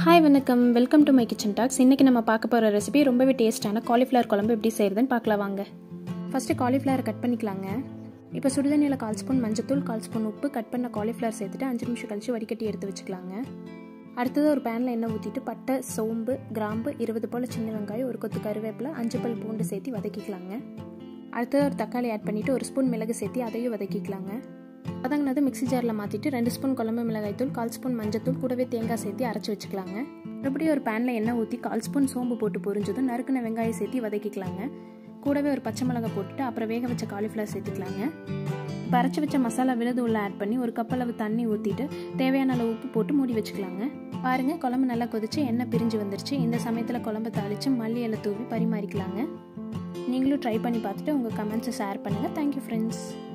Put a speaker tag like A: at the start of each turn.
A: hi வணக்கம் welcome to my kitchen talks இன்றைக்கி நம்ம பார்க்க போகிற ரெசிபி ரொம்பவே டேஸ்ட்டான காலிஃப்ளவர் குழம்பு எப்படி செய்கிறதுன்னு பார்க்கலாம் வாங்க ஃபஸ்ட்டு காலிஃப்ளவரை கட் பண்ணிக்கலாங்க இப்போ சுடுதண்ணியில் கால் ஸ்பூன் மஞ்சத்தூள் கால் ஸ்பூன் உப்பு கட் பண்ண காலிஃப்ளவர் சேர்த்துட்டு அஞ்சு நிமிஷம் கழிச்சு வடிகட்டி எடுத்து வச்சுக்கலாங்க அடுத்தது ஒரு பேனில் எண்ணெய் ஊற்றிட்டு பட்டை சோம்பு கிராம்பு இருபது போல் சின்ன வெங்காயம் ஒரு கொத்து கருவேப்பிலை அஞ்சு பல் பூண்டு சேர்த்து வதக்கிக்கலாங்க அடுத்தது ஒரு தக்காளி ஆட் பண்ணிவிட்டு ஒரு ஸ்பூன் மிளகு சேர்த்து அதையும் வதக்கிக்கலாங்க வதங்கினது மிக்ஸி ஜாரில் மாற்றிட்டு ரெண்டு ஸ்பூன் குழம்பு மிளகாய்த்தூள் கால் ஸ்பூன் மஞ்சத்தூள் கூடவே தேங்காய் சேர்த்து அரைச்சி வச்சுக்கலாங்க மறுபடியும் ஒரு பேனில் எண்ணெய் ஊற்றி கால் ஸ்பூன் சோம்பு போட்டு பொரிஞ்சதும் நறுக்கின வெங்காயம் சேர்த்து வதக்கிக்கலாங்க கூடவே ஒரு பச்சை மிளகாய் போட்டுட்டு அப்புறம் வேக வச்ச காலிஃப்ளவர் சேர்த்துக்கலாங்க இப்போ அரைச்சி வச்ச மசாலா விழுது உள்ள ஆட் பண்ணி ஒரு கப்பளவு தண்ணி ஊற்றிட்டு தேவையான அளவு உப்பு போட்டு மூடி வச்சுக்கலாங்க பாருங்கள் குழம்பு நல்லா கொதிச்சு எண்ணெய் பிரிஞ்சு வந்துருச்சு இந்த சமயத்தில் குழம்பு தாளித்து மல்லி இலை தூவி பரிமாறிக்கலாங்க நீங்களும் ட்ரை பண்ணி பார்த்துட்டு உங்கள் கமெண்ட்ஸை ஷேர் பண்ணுங்கள் தேங்க்யூ ஃப்ரெண்ட்ஸ்